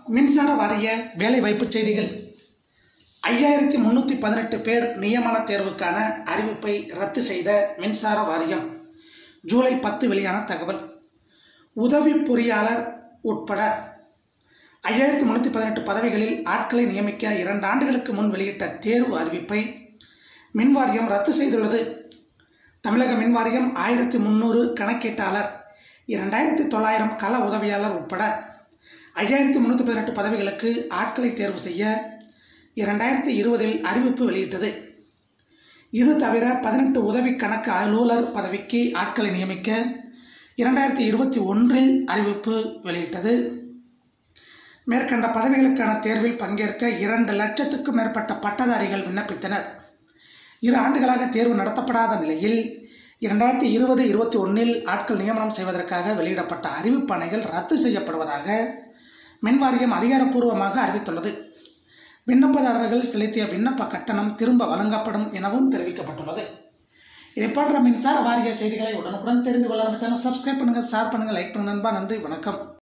மின்சார வாரிய வேலைவாய்ப்பு செய்திகள் ஐயாயிரத்தி முன்னூற்றி பதினெட்டு பேர் நியமன தேர்வுக்கான அறிவிப்பை ரத்து செய்த மின்சார வாரியம் ஜூலை பத்து வெளியான தகவல் உதவி பொறியாளர் உட்பட ஐயாயிரத்தி முன்னூற்றி பதினெட்டு பதவிகளில் ஆட்களை நியமிக்க இரண்டு ஆண்டுகளுக்கு முன் வெளியிட்ட தேர்வு அறிவிப்பை மின்வாரியம் ரத்து செய்துள்ளது தமிழக மின்வாரியம் ஆயிரத்தி முந்நூறு கணக்கீட்டாளர் இரண்டாயிரத்தி தொள்ளாயிரம் கள உதவியாளர் உட்பட ஐயாயிரத்தி முந்நூற்றி பதினெட்டு பதவிகளுக்கு ஆட்களை தேர்வு செய்ய இரண்டாயிரத்தி இருபதில் அறிவிப்பு வெளியிட்டது இது தவிர பதினெட்டு உதவி கணக்கு அலுவலர் பதவிக்கு ஆட்களை நியமிக்க இரண்டாயிரத்தி இருபத்தி ஒன்றில் அறிவிப்பு வெளியிட்டது மேற்கண்ட பதவிகளுக்கான தேர்வில் பங்கேற்க இரண்டு லட்சத்துக்கும் மேற்பட்ட பட்டதாரிகள் விண்ணப்பித்தனர் இரு ஆண்டுகளாக தேர்வு நடத்தப்படாத நிலையில் இரண்டாயிரத்தி இருபது இருபத்தி ஒன்றில் ஆட்கள் நியமனம் செய்வதற்காக வெளியிடப்பட்ட அறிவிப்பாணைகள் ரத்து செய்யப்படுவதாக மின்வாரியம் அதிகாரப்பூர்வமாக அறிவித்துள்ளது விண்ணப்பதாரர்கள் செலுத்திய விண்ணப்ப கட்டணம் திரும்ப வழங்கப்படும் எனவும் தெரிவிக்கப்பட்டுள்ளது இதை போன்ற மின்சார வாரிய செய்திகளை உடனுக்குடன் தெரிந்து கொள்ள நம்ம சேனல் சப்ஸ்கிரைப் பண்ணுங்கள் ஷேர் பண்ணுங்கள் லைக் பண்ணுங்கள் நண்பா நன்றி வணக்கம்